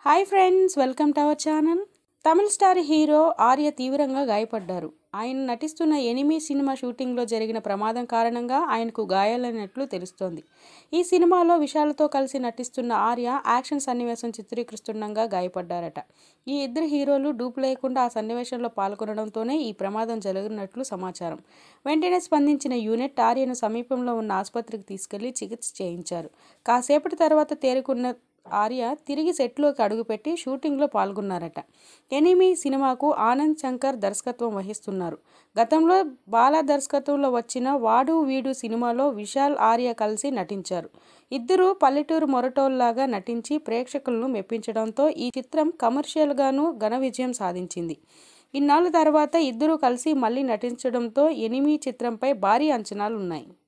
hi friends welcome to our channel Tamil star hero Arya తీవ్రంగా గాయపడ్డారు ఆయన నటిస్తున్న ఎనిమి సినిమా షూటింగ్లో జరిగిన ప్రమాదం కారణంగా ఆయనకు గాయాలైనట్లు తెలుస్తోంది ఈ సినిమాలో విశాలతో కలిసి నటిస్తున్న ఆర్య యాక్షన్ సన్నివేశం చిత్రీకరిస్తుండగా గాయపడ్డారట ఈ ఇద్దరు హీరోలు డూపు లేకుండా ఆ సన్నివేశంలో పాల్గొనడంతోనే ఈ ప్రమాదం జరిగినట్లు సమాచారం వెంటనే స్పందించిన యూనిట్ ఆర్యను సమీపంలో ఉన్న ఆసుపత్రికి తీసుకెళ్లి చికిత్స చేయించారు కాసేపటి తర్వాత తేరుకున్న ఆర్య తిరిగి సెట్లోకి అడుగుపెట్టి షూటింగ్లో పాల్గొన్నారట ఎనిమి సినిమాకు ఆనంద్ శంకర్ దర్శకత్వం వహిస్తున్నారు గతంలో బాలా దర్శకత్వంలో వచ్చిన వాడు వీడు సినిమాలో విశాల్ ఆర్య కలిసి నటించారు ఇద్దరు పల్లెటూరు మొరటోల్లాగా నటించి ప్రేక్షకులను మెప్పించడంతో ఈ చిత్రం కమర్షియల్గాను ఘన విజయం సాధించింది ఇన్నాళ్ళ తర్వాత ఇద్దరూ కలిసి మళ్ళీ నటించడంతో ఎనిమి చిత్రంపై భారీ అంచనాలు ఉన్నాయి